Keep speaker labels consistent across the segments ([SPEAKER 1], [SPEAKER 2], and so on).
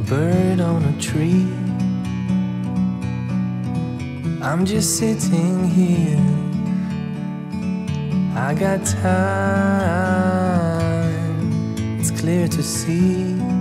[SPEAKER 1] bird on a tree. I'm just sitting here. I got time. It's clear to see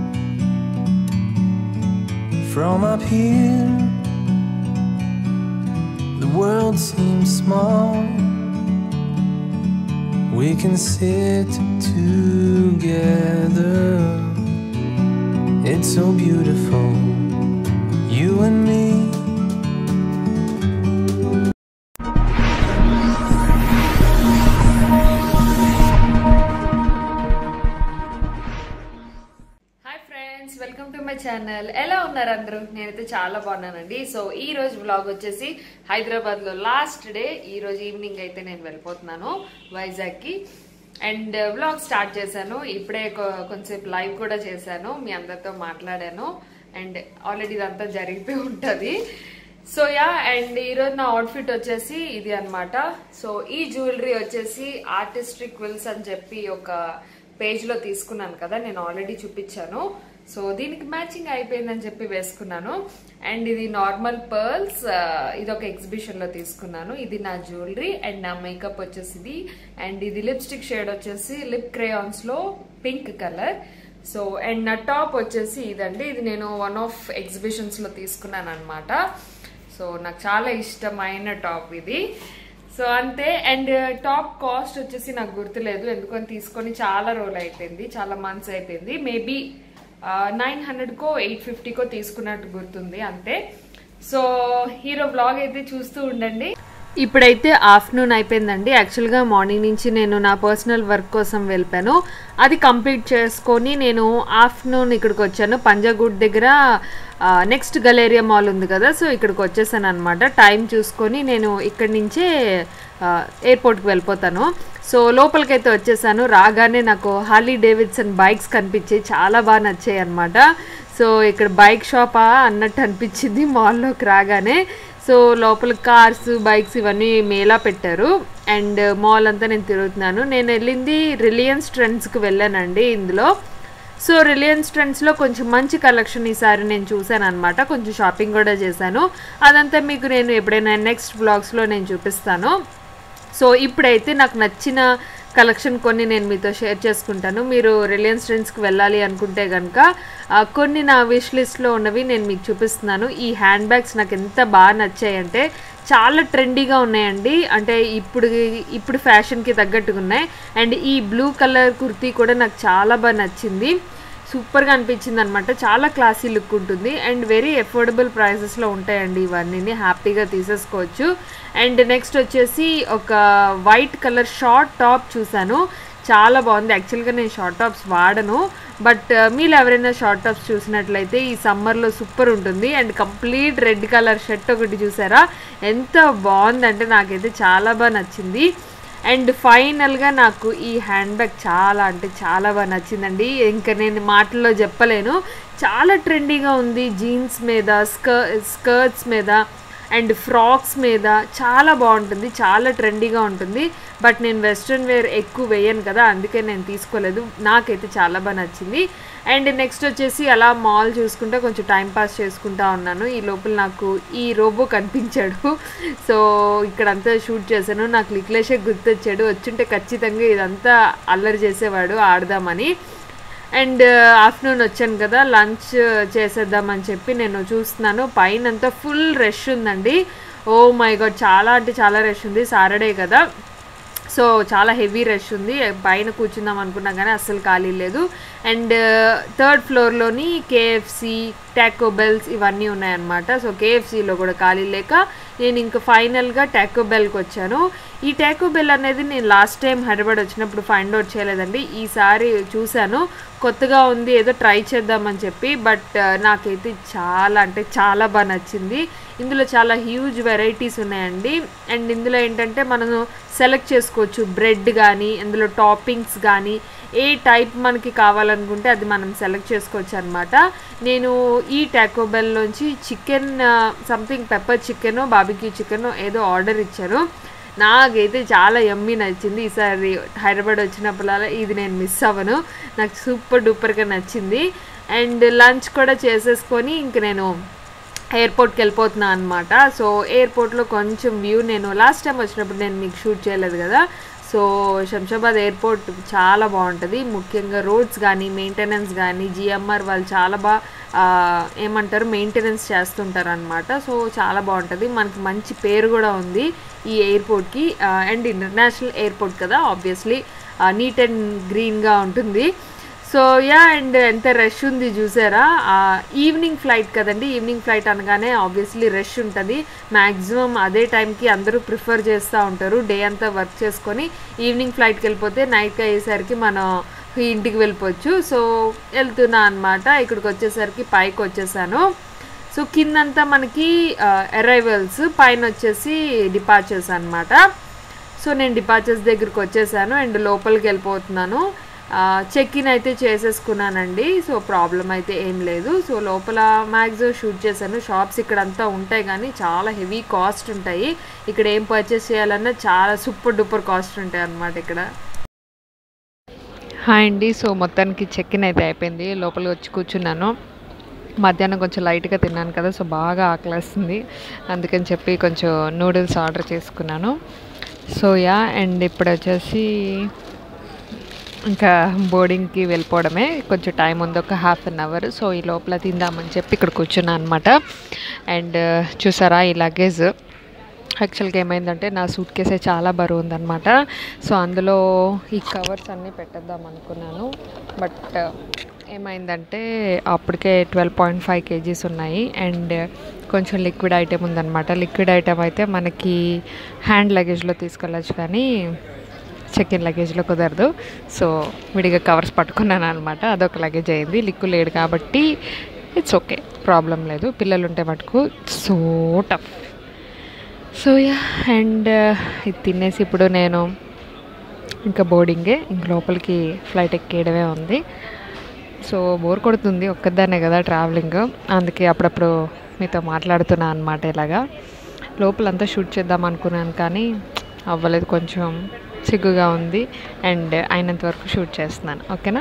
[SPEAKER 1] from up here. The world seems small. We can sit together. It's so beautiful, you and me.
[SPEAKER 2] Hi friends welcome to my channel ఎలా ఉన్నారు అందరూ నేనైతే చాలా బాగున్నానండి so ఈ రోజు blog వచ్చేసి హైదరాబాద్ లో లాస్ట్ డే ఈ రోజు ఈవినింగ్ అయితే నేను వెళ్ళిపోతున్నాను వైజాగ్ కి అండ్ బ్లాగ్ స్టార్ట్ చేశాను ఇప్పుడే కొ- కొంచెంసేపు లైవ్ కూడా చేశాను మీ అందరితో మాట్లాడాను అండ్ ఆల్రెడీ ఇదంతా జరిగిపోయి ఉంటది సో యా అండ్ ఈరోజు నా అవుట్ఫిట్ వచ్చేసి ఇది అన్నమాట సో ఈ జ్యువెలరీ వచ్చేసి ఆర్టిస్ట్రిక్ విల్స్ అని చెప్పి ఒక పేజ్ లో తీసుకున్నాను కదా నేను ఆల్రెడీ చూపించాను సో దీనికి మ్యాచింగ్ అయిపోయిందని చెప్పి వేసుకున్నాను అండ్ ఇది నార్మల్ పర్ల్స్ ఇది ఒక ఎగ్జిబిషన్ లో తీసుకున్నాను ఇది నా జ్యువెలరీ అండ్ నా మేకప్ వచ్చేసి ఇది అండ్ ఇది లిప్స్టిక్ షేడ్ వచ్చేసి లిప్ క్రేయాన్స్ లో పింక్ కలర్ సో అండ్ నా టాప్ వచ్చేసి ఇదండి ఇది నేను వన్ ఆఫ్ ఎగ్జిబిషన్స్ లో తీసుకున్నాను అనమాట సో నాకు చాలా ఇష్టమైన టాప్ ఇది సో అంతే అండ్ టాప్ కాస్ట్ వచ్చేసి నాకు గుర్తులేదు ఎందుకని తీసుకొని చాలా రోజులు అయిపోయింది చాలా మంత్స్ అయిపోయింది మేబీ నైన్ హండ్రెడ్కో ఎయిట్ ఫిఫ్టీకో తీసుకున్నట్టు గుర్తుంది అంతే సో హీరో బ్లాగ్ అయితే చూస్తూ ఉండండి ఇప్పుడైతే ఆఫ్టర్నూన్ అయిపోయిందండి యాక్చువల్గా మార్నింగ్ నుంచి నేను నా పర్సనల్ వర్క్ కోసం వెళ్ళిపోయాను అది కంప్లీట్ చేసుకొని నేను ఆఫ్టర్నూన్ ఇక్కడికి వచ్చాను పంజాగుడ్ దగ్గర నెక్స్ట్ గలేరియా మాల్ ఉంది కదా సో ఇక్కడికి వచ్చేసాను అనమాట టైం చూసుకొని నేను ఇక్కడి నుంచే ఎయిర్పోర్ట్కి వెళ్ళిపోతాను సో లోపలికైతే వచ్చేసాను రాగానే నాకు హార్లీ డేవిడ్సన్ బైక్స్ కనిపించాయి చాలా బాగా నచ్చాయి అనమాట సో ఇక్కడ బైక్ షాపా అన్నట్టు అనిపించింది మాల్లోకి రాగానే సో లోపల కార్స్ బైక్స్ ఇవన్నీ మేలా పెట్టారు అండ్ మాల్ అంతా నేను తిరుగుతున్నాను నేను వెళ్ళింది రిలయన్స్ ట్రెండ్స్కి వెళ్ళానండి ఇందులో సో రిలయన్స్ ట్రెండ్స్లో కొంచెం మంచి కలెక్షన్ ఈసారి నేను చూశాను అనమాట కొంచెం షాపింగ్ కూడా చేశాను అదంతా మీకు నేను ఎప్పుడైనా నెక్స్ట్ బ్లాగ్స్లో నేను చూపిస్తాను సో ఇప్పుడైతే నాకు నచ్చిన కలెక్షన్ కొన్ని నేను మీతో షేర్ చేసుకుంటాను మీరు రిలయన్స్ ట్రెండ్స్కి వెళ్ళాలి అనుకుంటే కనుక ఆ, కొన్ని నా విష్ లిస్ట్లో ఉన్నవి నేను మీకు చూపిస్తున్నాను ఈ హ్యాండ్ బ్యాగ్స్ నాకు ఎంత బాగా నచ్చాయంటే చాలా ట్రెండీగా ఉన్నాయండి అంటే ఇప్పుడు ఇప్పుడు ఫ్యాషన్కి తగ్గట్టుగా ఉన్నాయి అండ్ ఈ బ్లూ కలర్ కుర్తీ కూడా నాకు చాలా బాగా నచ్చింది సూపర్గా అనిపించింది అనమాట చాలా క్లాసీ లుక్ ఉంటుంది అండ్ వెరీ అఫోర్డబుల్ ప్రైసెస్లో ఉంటాయండి ఇవన్నీ హ్యాపీగా తీసేసుకోవచ్చు అండ్ నెక్స్ట్ వచ్చేసి ఒక వైట్ కలర్ షార్ట్ టాప్ చూశాను చాలా బాగుంది యాక్చువల్గా నేను షార్ట్ టాప్స్ వాడను బట్ మీరు ఎవరైనా షార్ట్ టాప్స్ చూసినట్లయితే ఈ సమ్మర్లో సూపర్ ఉంటుంది and complete red colour shirt ఒకటి చూసారా ఎంత బాగుందంటే నాకైతే చాలా బాగా నచ్చింది అండ్ ఫైనల్గా నాకు ఈ హ్యాండ్ బ్యాగ్ చాలా అంటే చాలా బాగా నచ్చిందండి ఇంకా నేను మాటల్లో చెప్పలేను చాలా ట్రెండీగా ఉంది జీన్స్ మీద స్కర్ స్కర్ట్స్ మీద అండ్ ఫ్రాక్స్ మీద చాలా బాగుంటుంది చాలా ట్రెండీగా ఉంటుంది బట్ నేను వెస్ట్రన్ వేర్ ఎక్కువ వేయను కదా అందుకే నేను తీసుకోలేదు నాకైతే చాలా బాగా నచ్చింది అండ్ నెక్స్ట్ వచ్చేసి అలా మాల్ చూసుకుంటే కొంచెం టైం పాస్ చేసుకుంటా ఉన్నాను ఈ లోపల నాకు ఈ రోబో కనిపించాడు సో ఇక్కడంతా షూట్ చేశాను నాకు లిక్లేషే గుర్తొచ్చాడు వచ్చుంటే ఖచ్చితంగా ఇదంతా అల్లరి చేసేవాడు ఆడదామని అండ్ ఆఫ్టర్నూన్ వచ్చాను కదా లంచ్ చేసేద్దామని చెప్పి నేను చూస్తున్నాను పైన అంతా ఫుల్ రష్ ఉందండి ఓ మై గాడ్ చాలా అంటే చాలా రష్ ఉంది సాటర్డే కదా సో చాలా హెవీ రష్ ఉంది పైన కూర్చుందాం అనుకున్నా కానీ అస్సలు ఖాళీ లేదు అండ్ థర్డ్ ఫ్లోర్లోని కేఎఫ్సి టాకో బెల్స్ ఇవన్నీ ఉన్నాయన్నమాట సో కేఎఫ్సీలో కూడా ఖాళీ లేక నేను ఇంకా ఫైనల్గా టాకో బెల్కి వచ్చాను ఈ టాకో బెల్ అనేది నేను లాస్ట్ టైం హైదరాబాద్ వచ్చినప్పుడు ఫైండ్ అవుట్ చేయలేదండి ఈసారి చూశాను కొత్తగా ఉంది ఏదో ట్రై చేద్దామని చెప్పి బట్ నాకైతే చాలా అంటే చాలా బాగా నచ్చింది ఇందులో చాలా హ్యూజ్ వెరైటీస్ ఉన్నాయండి అండ్ ఇందులో ఏంటంటే మనం సెలెక్ట్ చేసుకోవచ్చు బ్రెడ్ కానీ ఇందులో టాపింగ్స్ కానీ ఏ టైప్ మనకి కావాలనుకుంటే అది మనం సెలెక్ట్ చేసుకోవచ్చు అనమాట నేను ఈ టాకోబెల్లోంచి chicken something pepper chicken barbecue chicken ఏదో ఆర్డర్ ఇచ్చాను నాకైతే చాలా యమ్మీ నచ్చింది ఈసారి హైదరాబాద్ వచ్చినప్పుడల్లా ఇది నేను మిస్ అవ్వను నాకు సూపర్ డూపర్గా నచ్చింది అండ్ లంచ్ కూడా చేసేసుకొని ఇంక నేను ఎయిర్పోర్ట్కి వెళ్ళిపోతున్నా అనమాట సో ఎయిర్పోర్ట్లో కొంచెం వ్యూ నేను లాస్ట్ టైం వచ్చినప్పుడు నేను మీకు షూట్ చేయలేదు కదా సో శంషాబాద్ ఎయిర్పోర్ట్ చాలా బాగుంటుంది ముఖ్యంగా రోడ్స్ కానీ మెయింటెనెన్స్ కానీ జిఎంఆర్ వాళ్ళు చాలా బాగా ఏమంటారు మెయింటెనెన్స్ చేస్తుంటారు అనమాట సో చాలా బాగుంటుంది మనకి మంచి పేరు కూడా ఉంది ఈ ఎయిర్పోర్ట్కి అండ్ ఇంటర్నేషనల్ ఎయిర్పోర్ట్ కదా ఆబ్వియస్లీ నీట్ అండ్ గ్రీన్గా ఉంటుంది సో యా అండ్ ఎంత రష్ ఉంది చూసారా ఈవినింగ్ ఫ్లైట్ కదండి ఈవినింగ్ ఫ్లైట్ అనగానే ఆబ్వియస్లీ రష్ ఉంటుంది మ్యాక్సిమం అదే టైంకి అందరూ ప్రిఫర్ చేస్తూ ఉంటారు డే అంతా వర్క్ చేసుకొని ఈవినింగ్ ఫ్లైట్కి వెళ్ళిపోతే నైట్కి అయ్యేసరికి మనం ఇంటికి వెళ్ళిపోవచ్చు సో వెళ్తున్నా అనమాట ఇక్కడికి వచ్చేసరికి పైకి వచ్చేసాను సో కిందంతా మనకి అరైవల్స్ పైన వచ్చేసి డిపార్చర్స్ అనమాట సో నేను డిపార్చర్స్ దగ్గరికి వచ్చేసాను అండ్ లోపలికి వెళ్ళిపోతున్నాను చెక్ ఇన్ అయితే చేసేసుకున్నానండి సో ప్రాబ్లం అయితే ఏం లేదు సో లోపల మ్యాక్సిమం షూట్ చేశాను షాప్స్ ఇక్కడ అంతా ఉంటాయి కానీ చాలా హెవీ కాస్ట్ ఉంటాయి ఇక్కడ ఏం పర్చేస్ చేయాలన్నా చాలా సూపర్ డూపర్ కాస్ట్ ఉంటాయి అన్నమాట ఇక్కడ హాయ్ అండి సో మొత్తానికి చెక్ ఇన్ అయితే అయిపోయింది లోపలికి వచ్చి కూర్చున్నాను మధ్యాహ్నం కొంచెం లైట్గా తిన్నాను కదా సో బాగా ఆకలేస్తుంది అందుకని చెప్పి కొంచెం నూడిల్స్ ఆర్డర్ చేసుకున్నాను సో యా అండ్ ఇప్పుడు వచ్చేసి ఇంకా బోర్డింగ్కి వెళ్ళిపోవడమే కొంచెం టైం ఉంది ఒక హాఫ్ అన్ అవర్ సో ఈ లోపల తిందామని చెప్పి ఇక్కడ కూర్చున్నాను అనమాట అండ్ చూసారా ఈ లగేజ్ యాక్చువల్గా ఏమైందంటే నా సూట్ కేసే చాలా బరువు ఉందన్నమాట సో అందులో ఈ కవర్స్ అన్నీ పెట్టేద్దాం అనుకున్నాను బట్ ఏమైందంటే అప్పటికే ట్వెల్వ్ పాయింట్ ఫైవ్ కేజీస్ ఉన్నాయి అండ్ కొంచెం లిక్విడ్ ఐటెం ఉందన్నమాట లిక్విడ్ ఐటెం అయితే మనకి హ్యాండ్ లగేజ్లో తీసుకెళ్ళచ్చు కానీ చెక్ ఇన్ లగేజ్లో కుదరదు సో విడిగా కవర్స్ పట్టుకున్నాను అనమాట అదొక లగేజ్ అయింది లిక్కు లేడు కాబట్టి ఇట్స్ ఓకే ప్రాబ్లం లేదు పిల్లలు ఉంటే మటుకు so tough so yeah and ఇది తినేసి ఇప్పుడు నేను ఇంకా బోర్డింగే ఇంక లోపలికి ఫ్లైట్ ఎక్కేయడమే ఉంది సో బోర్ కొడుతుంది ఒక్కదాన్నే కదా ట్రావెలింగ్ అందుకే అప్పుడప్పుడు మీతో మాట్లాడుతున్నా అనమాట ఇలాగా లోపలంతా షూట్ చేద్దాం అనుకున్నాను కానీ అవ్వలేదు కొంచెం సిగ్గుగా ఉంది అండ్ అయినంత వరకు షూట్ చేస్తున్నాను ఓకేనా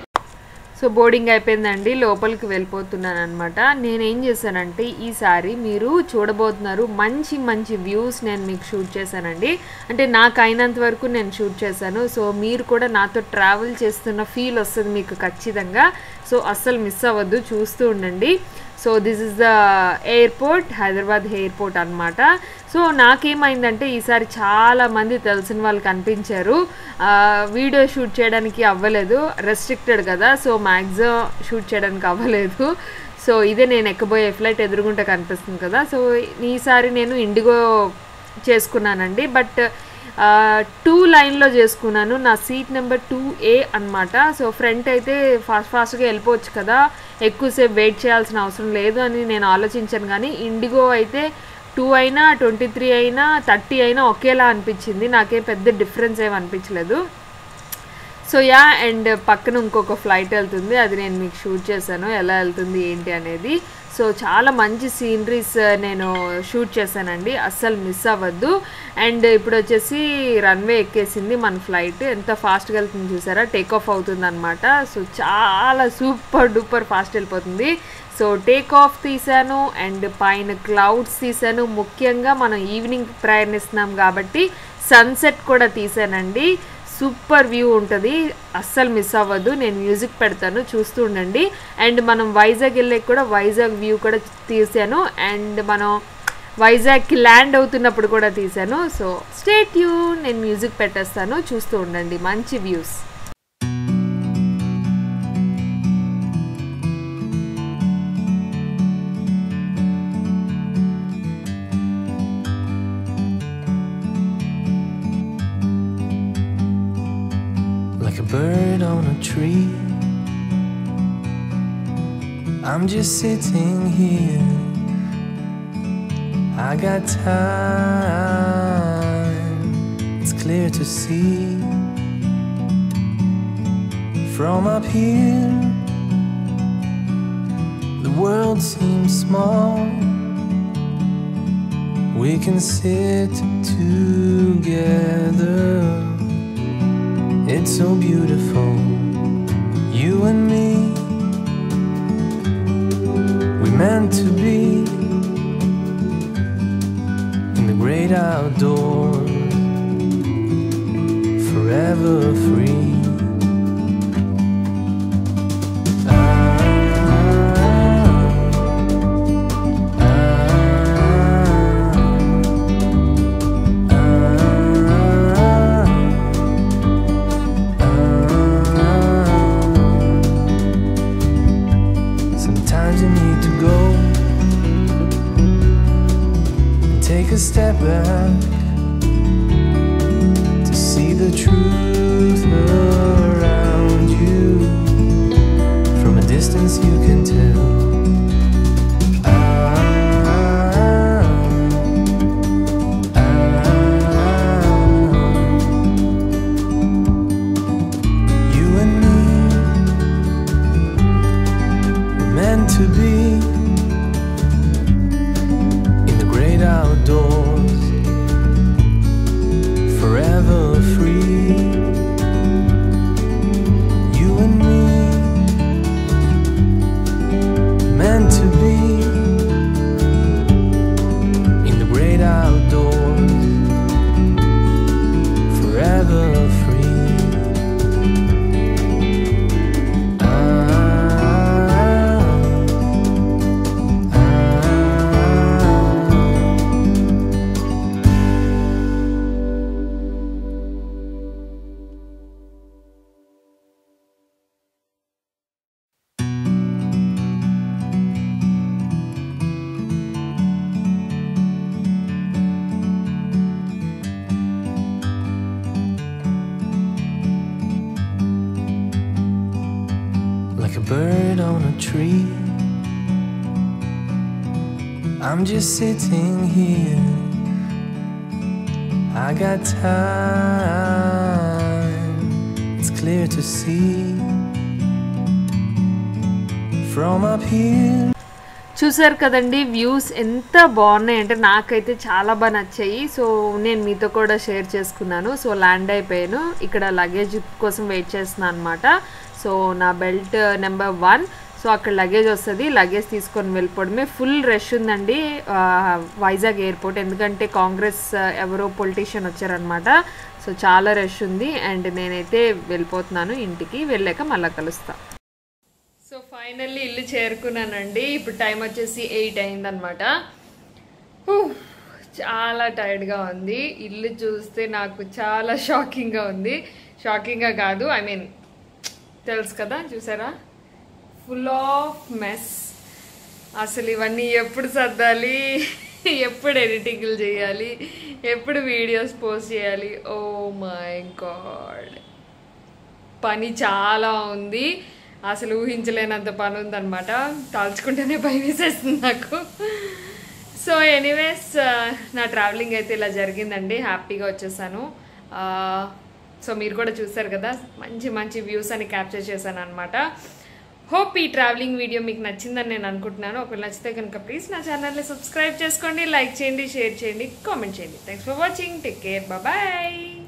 [SPEAKER 2] సో బోర్డింగ్ అయిపోయిందండి లోపలికి వెళ్ళిపోతున్నాను అనమాట నేను ఏం చేశానంటే ఈసారి మీరు చూడబోతున్నారు మంచి మంచి వ్యూస్ నేను మీకు షూట్ చేశానండి అంటే నాకు అయినంత వరకు నేను షూట్ చేశాను సో మీరు కూడా నాతో ట్రావెల్ చేస్తున్న ఫీల్ వస్తుంది మీకు ఖచ్చితంగా సో అస్సలు మిస్ అవ్వద్దు చూస్తూ ఉండండి so this is the airport Hyderabad airport అనమాట సో నాకేమైందంటే ఈసారి చాలా మంది తెలిసిన వాళ్ళు కనిపించారు వీడియో షూట్ చేయడానికి అవ్వలేదు రెస్ట్రిక్టెడ్ కదా సో మ్యాక్సిమం షూట్ చేయడానికి అవ్వలేదు సో ఇదే నేను ఎక్కబోయే ఫ్లైట్ ఎదురుగుంటే కనిపిస్తుంది కదా సో ఈసారి నేను ఇండిగో చేసుకున్నానండి బట్ టూ లైన్లో చేసుకున్నాను నా సీట్ నెంబర్ టూ ఏ అనమాట సో ఫ్రంట్ అయితే ఫాస్ట్ ఫాస్ట్గా వెళ్ళిపోవచ్చు కదా ఎక్కువసేపు వెయిట్ చేయాల్సిన అవసరం లేదు అని నేను ఆలోచించాను కానీ ఇండిగో అయితే టూ అయినా ట్వంటీ త్రీ అయినా థర్టీ అయినా ఒకేలా అనిపించింది నాకేం పెద్ద డిఫరెన్స్ ఏమి అనిపించలేదు సో యా అండ్ పక్కన ఇంకొక ఫ్లైట్ వెళ్తుంది అది నేను మీకు షూట్ చేశాను ఎలా వెళ్తుంది ఏంటి అనేది సో చాలా మంచి సీనరీస్ నేను షూట్ చేశానండి అస్సలు మిస్ అవ్వద్దు అండ్ ఇప్పుడు వచ్చేసి రన్వే ఎక్కేసింది మన ఫ్లైట్ ఎంత ఫాస్ట్గా వెళ్తుంది చూసారా టేక్ ఆఫ్ అవుతుంది అనమాట సో చాలా సూపర్ డూపర్ ఫాస్ట్ వెళ్ళిపోతుంది సో టేక్ ఆఫ్ తీసాను అండ్ పైన క్లౌడ్స్ తీసాను ముఖ్యంగా మనం ఈవినింగ్ ప్రయాణిస్తున్నాం కాబట్టి సన్సెట్ కూడా తీసానండి సూపర్ వ్యూ ఉంటుంది అస్సలు మిస్ అవ్వద్దు నేను మ్యూజిక్ పెడతాను చూస్తూ ఉండండి అండ్ మనం వైజాగ్ వెళ్ళే కూడా వైజాగ్ వ్యూ కూడా తీసాను అండ్ మనం వైజాగ్కి ల్యాండ్ అవుతున్నప్పుడు కూడా తీసాను సో స్టేట్ యూ నేను మ్యూజిక్ పెట్టేస్తాను చూస్తూ ఉండండి మంచి views
[SPEAKER 1] like a bird on a tree. I'm just sitting here. I got time, it's clear to see. From up here, the world seems small. We can sit together. It's so beautiful, you and me We're meant to be in the great outdoors, forever free. Sometimes you need to go and take a step back to see the truth around you. From a distance, you can tell. Ah, ah. You and me we're meant to be in the great outdoors, forever free. You and me, meant to be in the great outdoors, forever free. like a bird on a tree. I'm just sitting here. I got time, it's clear to see from up here.
[SPEAKER 2] చూసారు కదండి views ఎంత బాగున్నాయి అంటే నాకైతే చాలా బాగా నచ్చాయి so నేను మీతో కూడా షేర్ చేసుకున్నాను సో ల్యాండ్ అయిపోయాను ఇక్కడ లగేజ్ కోసం వెయిట్ చేస్తున్నాను అనమాట సో నా బెల్ట్ నెంబర్ వన్ సో అక్కడ లగేజ్ వస్తుంది లగేజ్ తీసుకొని వెళ్ళిపోవడమే ఫుల్ రష్ ఉందండి ఆ, వైజాగ్ ఎయిర్పోర్ట్ ఎందుకంటే కాంగ్రెస్ ఆ, ఎవరో పొలిటీషియన్ వచ్చారనమాట సో చాలా రష్ ఉంది అండ్ నేనైతే వెళ్ళిపోతున్నాను ఇంటికి వెళ్ళాక మళ్ళీ కలుస్తా సో ఫైనల్లీ ఇల్లు చేరుకున్నానండి ఇప్పుడు టైం వచ్చేసి ఎయిట్ అయిందనమాట చాలా టైర్డ్గా ఉంది ఇల్లు చూస్తే నాకు చాలా షాకింగ్గా ఉంది షాకింగ్గా కాదు ఐ మీన్ తెలుసు కదా చూసారా ఫుల్ ఆఫ్ మెస్ అసలు ఇవన్నీ ఎప్పుడు సర్దాలి ఎప్పుడు ఎడిటింగ్లు చేయాలి ఎప్పుడు వీడియోస్ పోస్ట్ చేయాలి ఓ మై గాడ్ పని చాలా ఉంది అసలు ఊహించలేనంత పని ఉందన్నమాట తలుచుకుంటేనే భయం వేసేస్తుంది నాకు సో ఎనీవేస్ నా ట్రావెలింగ్ అయితే ఇలా జరిగిందండి హ్యాపీగా వచ్చేసాను ఆ, సో మీరు కూడా చూసారు కదా మంచి మంచి వ్యూస్ అని క్యాప్చర్ చేశాను అనమాట హోప్ ఈ ట్రావెలింగ్ వీడియో మీకు నచ్చిందని నేను అనుకుంటున్నాను ఒకవేళ నచ్చితే కనుక ప్లీజ్ నా ఛానల్ని సబ్స్క్రైబ్ చేసుకోండి లైక్ చేయండి షేర్ చేయండి కామెంట్ చేయండి thanks for watching take care bye